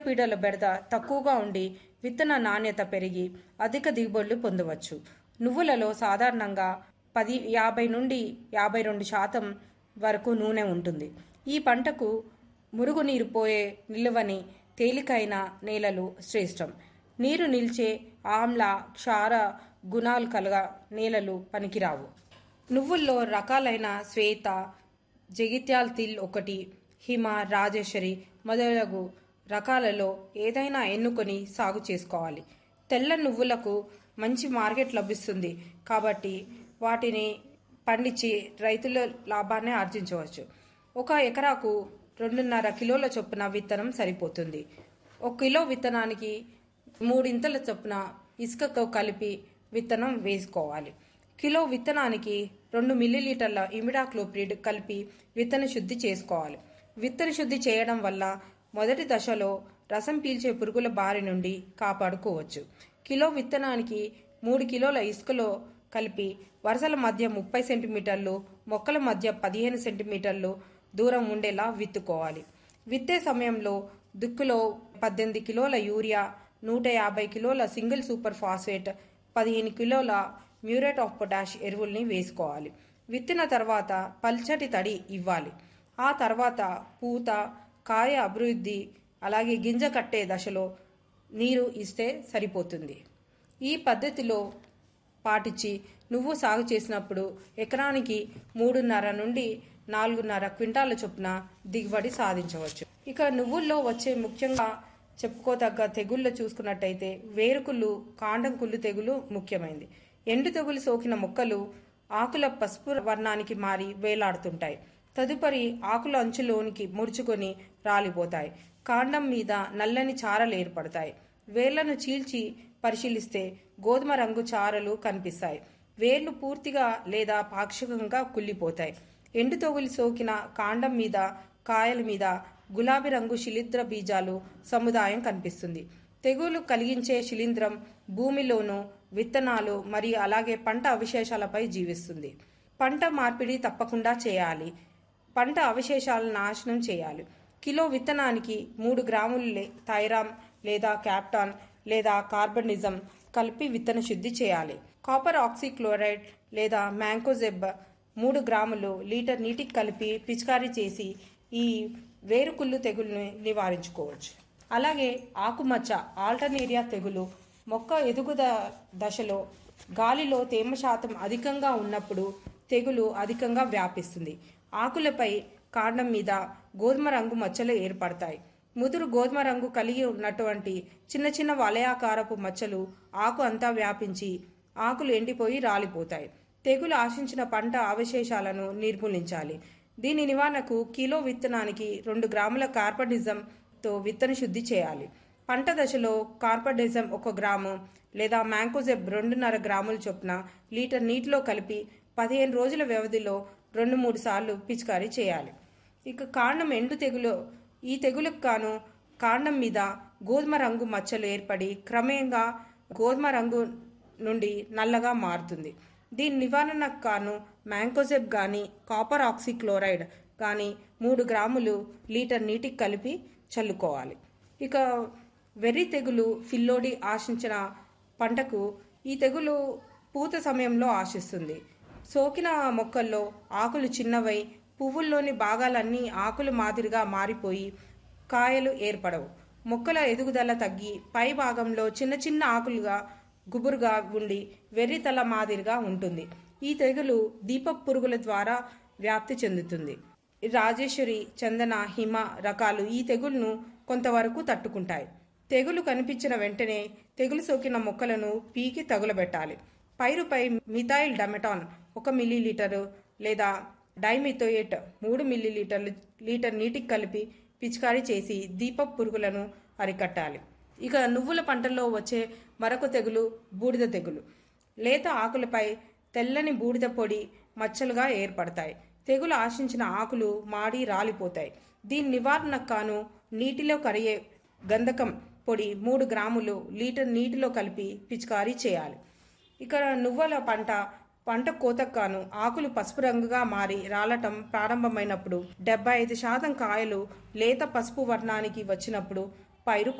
పీడల బెడద తక్కువగా ఉండి విత్తన నాణ్యత పెరిగి అధిక దిగుబడులు పొందవచ్చు నువ్వులలో సాధారణంగా పది యాభై నుండి యాభై రెండు శాతం వరకు నూనె ఉంటుంది ఈ పంటకు మురుగునీరు పోయే నిలువని తేలికైన నేలలు శ్రేష్టం నీరు నిల్చే ఆమ్ల క్షార గుణాలు కలగ నేలలు పనికిరావు నువ్వుల్లో రకాలైన శ్వేత జగిత్యాల్ తిల్ ఒకటి హిమ రాజేశ్వరి మొదలగు రకాలలో ఏదైనా ఎన్నుకొని సాగు చేసుకోవాలి తెల్ల నువ్వులకు మంచి మార్కెట్ లభిస్తుంది కాబట్టి వాటిని పండించి రైతుల లాభాన్ని ఆర్జించవచ్చు ఒక ఎకరాకు రెండున్నర కిలోల చొప్పున విత్తనం సరిపోతుంది ఒక కిలో విత్తనానికి మూడింతల చొప్పున ఇసుకతో కలిపి విత్తనం వేసుకోవాలి కిలో విత్తనానికి రెండు మిల్లీలీటర్ల ఇమిడాక్లోప్రిడ్ కలిపి విత్తన శుద్ధి చేసుకోవాలి విత్తన శుద్ధి చేయడం వల్ల మొదటి దశలో రసం పీల్చే పురుగుల బారి నుండి కాపాడుకోవచ్చు కిలో విత్తనానికి మూడు కిలోల ఇసుకలో కలిపి వరుసల మధ్య ముప్పై సెంటీమీటర్లు మొక్కల మధ్య పదిహేను సెంటీమీటర్లు దూరం ఉండేలా విత్తుకోవాలి విత్తే సమయంలో దుక్కులో పద్దెనిమిది కిలోల యూరియా నూట యాభై కిలోల సింగిల్ సూపర్ ఫాస్ఫేట్ పదిహేను కిలోల మ్యూరేట్ ఆఫ్ పొటాష్ ఎరువుల్ని వేసుకోవాలి విత్తిన తర్వాత పల్చటి తడి ఇవ్వాలి ఆ తర్వాత పూత కాయ అభివృద్ధి అలాగే గింజ కట్టే దశలో నీరు ఇస్తే సరిపోతుంది ఈ పద్ధతిలో పాటించి నువ్వు సాగు చేసినప్పుడు ఎకరానికి మూడున్నర నుండి నాలుగున్నర క్వింటాల చొప్పున దిగుబడి సాధించవచ్చు ఇక నువ్వుల్లో వచ్చే ముఖ్యంగా చెప్పుకోదగ్గ తెగుళ్ళు చూసుకున్నట్టయితే వేరుకుళ్ళు కాండం కుళ్ళు తెగులు ముఖ్యమైనది ఎండు తెగులు సోకిన మొక్కలు ఆకుల పసుపు వర్ణానికి మారి వేలాడుతుంటాయి తదుపరి ఆకుల అంచులోనికి ముడుచుకొని రాలిపోతాయి కాండం మీద నల్లని చారలు ఏర్పడతాయి వేళ్లను చీల్చి పరిశీలిస్తే గోధుమ రంగు చారలు కనిపిస్తాయి వేర్లు పూర్తిగా లేదా పాక్షికంగా కుళ్ళిపోతాయి ఎండు తొగులు సోకిన కాండం మీద కాయల మీద గులాబీ రంగు శిలీంద్ర బీజాలు సముదాయం కనిపిస్తుంది తెగులు కలిగించే శిలీంద్రం భూమిలోను విత్తనాలు మరియు అలాగే పంట అవశేషాలపై జీవిస్తుంది పంట మార్పిడి తప్పకుండా చేయాలి పంట అవశేషాలను నాశనం చేయాలి కిలో విత్తనానికి మూడు గ్రాములు లే- థైరామ్ లేదా క్యాప్టాన్ లేదా కార్బనిజం కలిపి విత్తన శుద్ధి చేయాలి కాపర్ ఆక్సిక్లోరైడ్ లేదా మ్యాంకోజెబ్ మూడు గ్రాములు లీటర్ నీటికి కలిపి పిచికారీ చేసి ఈ వేరుకుళ్ళు తెగుల్ని నివారించుకోవచ్చు అలాగే ఆకుమచ్చ ఆల్టర్నేరియా తెగులు మొక్క ఎదుగుద దశలో గాలిలో తేమ శాతం అధికంగా ఉన్నప్పుడు తెగులు అధికంగా వ్యాపిస్తుంది ఆకులపై కాండం మీద గోధుమ రంగు మచ్చలు ఏర్పడతాయి ముదురు గోధుమ రంగు కలిగి ఉన్నటువంటి చిన్న చిన్న వలయాకారపు మచ్చలు ఆకు అంతా వ్యాపించి ఆకులు ఎండిపోయి రాలిపోతాయి తెగులు ఆశించిన పంట అవశేషాలను నిర్మూలించాలి దీని నివారణకు కిలో విత్తనానికి రెండు గ్రాముల కార్బనిజంతో విత్తన శుద్ధి చేయాలి పంట దశలో కార్బనిజం ఒక గ్రాము లేదా మ్యాంకోజెబ్ రెండున్నర గ్రాముల చొప్పున లీటర్ నీటిలో కలిపి పదిహేను రోజుల వ్యవధిలో రెండు మూడు సార్లు పిచికారీ చేయాలి ఇక కాండం ఎండు తెగులు ఈ తెగులకు గాను కాండం మీద గోధుమ రంగు మచ్చలు ఏర్పడి క్రమేణంగా గోధుమ రంగు నుండి నల్లగా మారుతుంది దీని నివారణకు గాను మ్యాంకోజెబ్ కానీ కాపర్ ఆక్సిక్లోరైడ్ కానీ మూడు గ్రాములు లీటర్ నీటికి కలిపి చల్లుకోవాలి ఇక వెర్రి తెగులు ఫిల్లోడి ఆశించిన పంటకు ఈ తెగులు పూత సమయంలో ఆశిస్తుంది సోకిన మొక్కల్లో ఆకులు చిన్నవై పువ్వుల్లోని భాగాలన్నీ ఆకులు మాదిరిగా మారిపోయి కాయలు ఏర్పడవు మొక్కల ఎదుగుదల తగ్గి పై భాగంలో చిన్న చిన్న ఆకులుగా గుబురుగా ఉండి వెర్రితల మాదిరిగా ఉంటుంది ఈ తెగులు దీపపు పురుగుల ద్వారా వ్యాప్తి చెందుతుంది రాజేశ్వరి చందన హిమ రకాలు ఈ తెగులును కొంతవరకు తట్టుకుంటాయి తెగులు కనిపించిన వెంటనే తెగులు సోకిన మొక్కలను పీకి తగులబెట్టాలి పైరుపై మిథైల్ డమెటాన్ ఒక మిల్లీలీటరు లేదా డైమిథోయేట్ మూడు మిల్లీలీటర్లు లీటర్ నీటికి కలిపి పిచికారీ చేసి దీపపు పురుగులను అరికట్టాలి ఇక నువ్వుల పంటల్లో వచ్చే మరొక తెగులు బూడిద తెగులు లేత ఆకులపై తెల్లని బూడిద పొడి మచ్చలుగా ఏర్పడతాయి తెగులు ఆశించిన ఆకులు మాడి రాలిపోతాయి దీని నివారణకు కాను నీటిలో కరిగే గంధకం పొడి మూడు గ్రాములు లీటర్ నీటిలో కలిపి పిచికారీ చేయాలి ఇక నువ్వుల పంట పంట కోతకు గాను ఆకులు పసుపు రంగుగా మారి రాలటం ప్రారంభమైనప్పుడు డెబ్బై ఐదు శాతం కాయలు లేత పసుపు వర్ణానికి వచ్చినప్పుడు పైరు